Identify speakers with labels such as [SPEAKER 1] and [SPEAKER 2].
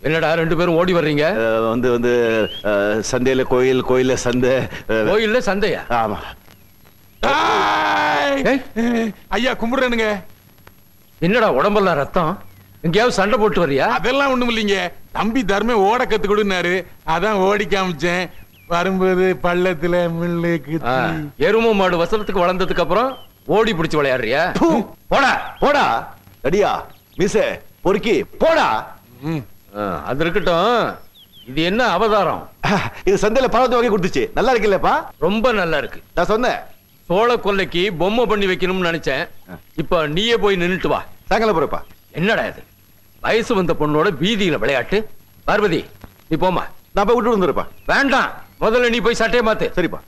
[SPEAKER 1] என்னடா ரெண்டு பேரும் ஓடி வர்றீங்க
[SPEAKER 2] அஹ், வந்து வந்து அஹ், சந்தையில கோயில் கோயில்ல சந்தை அஹ்,
[SPEAKER 1] கோயில்ல சந்தையா
[SPEAKER 2] ஆமா
[SPEAKER 3] ஆய்!
[SPEAKER 1] ஏய்.
[SPEAKER 3] ஐயா கும்பிடுறேனுங்க
[SPEAKER 1] என்னடா உடம்பெல்லாம் ரத்தம் எங்கேயாவது சண்டை போட்டு வரியா
[SPEAKER 3] அதெல்லாம் ஒண்ணும் இல்லைங்க தம்பி தர்மே ஓட கத்து கொடுனாரு அதான் ஓடி காமிச்சேன் வரும்போது பள்ளத்துல முள்ளு
[SPEAKER 1] ஆ,
[SPEAKER 3] குத்தி
[SPEAKER 1] எரும மாடு வசனத்துக்கு வளர்ந்ததுக்கு அப்புறம் ஓடி பிடிச்சு விளையாடுறியா
[SPEAKER 2] பூ, போடா போடா அடியா மிஸ் பொறுக்கி போடா
[SPEAKER 3] ம்.
[SPEAKER 1] ஆ, அது இருக்கட்டும் இது என்ன அவதாரம்
[SPEAKER 2] அஹ், இது சந்தையில பழத்தை வாங்கி கொடுத்துச்சு நல்லா இருக்குல்லப்பா
[SPEAKER 1] ரொம்ப நல்லா இருக்கு
[SPEAKER 2] நான் சொன்னேன்
[SPEAKER 1] சோள கொல்லைக்கு பொம்மை பண்ணி வைக்கணும்னு நினைச்சேன் இப்ப நீயே போய் நின்னுட்டு வா
[SPEAKER 2] சாயங்காலம் போறப்பா
[SPEAKER 1] என்னடா இது வயசு வந்த பொண்ணோட வீதியில விளையாட்டு பார்வதி நீ போமா
[SPEAKER 2] நான் போய் விட்டு வந்துருப்பா
[SPEAKER 1] வேண்டாம் முதல்ல நீ போய் சட்டையை மாத்து
[SPEAKER 2] சரிப்பா